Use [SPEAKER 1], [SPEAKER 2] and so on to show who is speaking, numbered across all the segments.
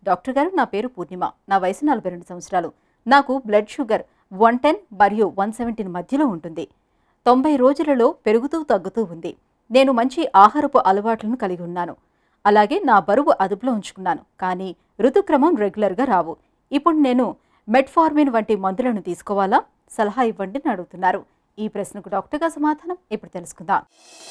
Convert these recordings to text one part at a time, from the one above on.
[SPEAKER 1] doctor గారు నా పేరు పూర్ణిమ నా వయసు నలభై రెండు సంవత్సరాలు నాకు బ్లడ్ షుగర్ వన్ టెన్ మరియు వన్ సెవెంటీన్ మధ్యలో ఉంటుంది తొంభై రోజులలో పెరుగుతూ తగ్గుతూ ఉంది నేను మంచి ఆహారపు అలవాట్లను కలిగి ఉన్నాను అలాగే నా బరువు అదుపులో ఉంచుకున్నాను కానీ ఋతుక్రమం రెగ్యులర్గా రావు ఇప్పుడు నేను మెట్ఫార్మిన్ వంటి మందులను తీసుకోవాలా సలహా ఇవ్వండి అని అడుగుతున్నారు ఈ ప్రశ్నకు డాక్టర్ గారు సమాధానం ఇప్పుడు తెలుసుకుందాం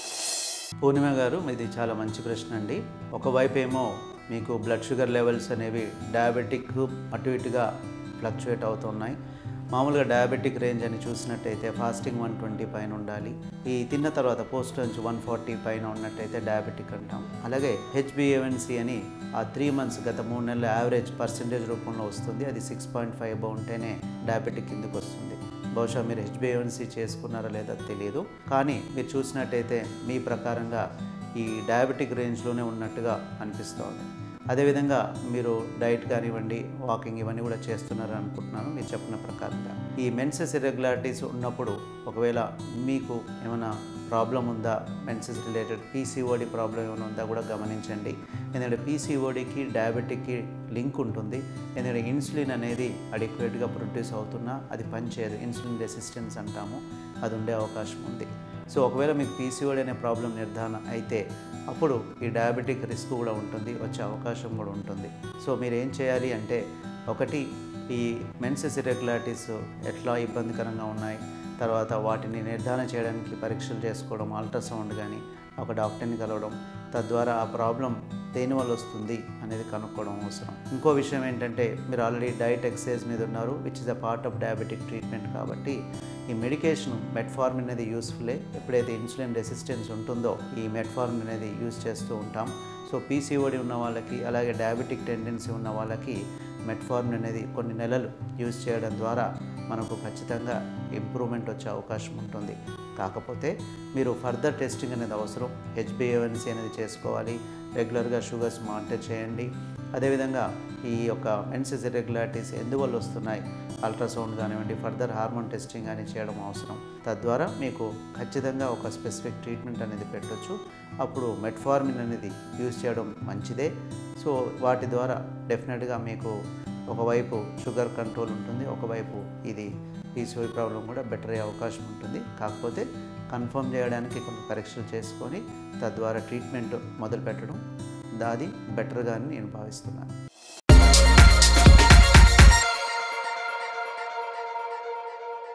[SPEAKER 2] పూర్ణిమ గారు ఇది చాలా మంచి ప్రశ్న అండి ఒకవైపు ఏమో మీకు బ్లడ్ షుగర్ లెవెల్స్ అనేవి డయాబెటిక్ అటు ఇటుగా ఫ్లక్చుయేట్ అవుతున్నాయి మామూలుగా డయాబెటిక్ రేంజ్ అని చూసినట్టయితే ఫాస్టింగ్ వన్ ట్వంటీ పైన ఉండాలి ఈ తిన్న తర్వాత పోస్ట్ నుంచి వన్ ఫార్టీ పైన ఉన్నట్టయితే డయాబెటిక్ అంటాం అలాగే హెచ్బిఏవన్సి అని ఆ త్రీ మంత్స్ గత మూడు నెలల యావరేజ్ పర్సంటేజ్ రూపంలో వస్తుంది అది సిక్స్ పాయింట్ ఫైవ్ ఉంటేనే డయాబెటిక్ కిందకు వస్తుంది బహుశా మీరు హెచ్బిఎన్సీ చేసుకున్నారా లేదా తెలియదు కానీ మీరు చూసినట్టయితే మీ ప్రకారంగా ఈ డయాబెటిక్ రేంజ్లోనే ఉన్నట్టుగా అనిపిస్తోంది అదేవిధంగా మీరు డైట్ కానివ్వండి వాకింగ్ ఇవన్నీ కూడా చేస్తున్నారు అనుకుంటున్నాను మీరు చెప్పిన ప్రకారంగా ఈ మెన్సెస్ ఇర్రెగ్యులారిటీస్ ఉన్నప్పుడు ఒకవేళ మీకు ఏమైనా ప్రాబ్లం ఉందా మెన్సెస్ రిలేటెడ్ పీసీఓడి ప్రాబ్లం ఏమైనా ఉందా కూడా గమనించండి ఎందుకంటే పీసీఓడికి డయాబెటిక్కి లింక్ ఉంటుంది ఎందుకంటే ఇన్సులిన్ అనేది అడిక్వేట్గా ప్రొడ్యూస్ అవుతున్నా అది పనిచేయదు ఇన్సులిన్ రెసిస్టెన్స్ అంటాము అది ఉండే అవకాశం ఉంది సో ఒకవేళ మీకు పీసీఓడి అనే ప్రాబ్లం నిర్ధారణ అయితే అప్పుడు ఈ డయాబెటిక్ రిస్క్ కూడా ఉంటుంది వచ్చే అవకాశం కూడా ఉంటుంది సో మీరు ఏం చేయాలి అంటే ఒకటి ఈ మెన్సెస్ ఇరెగ్యులారిటీస్ ఎట్లా ఇబ్బందికరంగా ఉన్నాయి తర్వాత వాటిని నిర్ధారణ చేయడానికి పరీక్షలు చేసుకోవడం అల్ట్రాసౌండ్ కానీ ఒక డాక్టర్ని కలవడం తద్వారా ఆ ప్రాబ్లం దేనివల్ల వస్తుంది అనేది కనుక్కోవడం అవసరం ఇంకో విషయం ఏంటంటే మీరు ఆల్రెడీ డైట్ ఎక్సర్సైజ్ మీద ఉన్నారు which is a part of diabetic treatment కాబట్టి ఈ మెడికేషన్ మెట్ఫార్మిన్ అనేది యూస్ఫుల్లే ఎప్పుడైతే ఇన్సులిన్ రెసిస్టెన్స్ ఉంటుందో ఈ మెట్ఫార్మిన్ అనేది యూస్ చేస్తూ ఉంటాం సో పీసీఓడి ఉన్న వాళ్ళకి అలాగే డయాబెటిక్ టెండెన్సీ ఉన్న వాళ్ళకి మెట్ఫార్మిన్ అనేది కొన్ని నెలలు యూజ్ చేయడం ద్వారా మనకు ఖచ్చితంగా ఇంప్రూవ్మెంట్ వచ్చే అవకాశం ఉంటుంది కాకపోతే మీరు ఫర్దర్ టెస్టింగ్ అనేది అవసరం హెచ్బిఏవన్సీ అనేది చేసుకోవాలి రెగ్యులర్గా షుగర్స్ మానిటర్ చేయండి అదేవిధంగా ఈ యొక్క మెన్సెస్ ఇర్రెగ్యులారిటీస్ ఎందువల్ల వస్తున్నాయి అల్ట్రాసౌండ్ కానివ్వండి ఫర్దర్ హార్మోన్ టెస్టింగ్ కానీ చేయడం అవసరం తద్వారా మీకు ఖచ్చితంగా ఒక స్పెసిఫిక్ ట్రీట్మెంట్ అనేది పెట్టొచ్చు అప్పుడు మెట్ఫార్మిన్ అనేది యూజ్ చేయడం మంచిదే సో వాటి ద్వారా డెఫినెట్గా మీకు ఒకవైపు షుగర్ కంట్రోల్ ఉంటుంది ఒకవైపు ఇది పీసీఓడి ప్రాబ్లం కూడా బెటర్ అయ్యే అవకాశం ఉంటుంది కాకపోతే కన్ఫర్మ్ చేయడానికి కొన్ని పరీక్షలు చేసుకొని తద్వారా ట్రీట్మెంట్ మొదలు పెట్టడం దాది బెటర్గా అని నేను భావిస్తున్నాను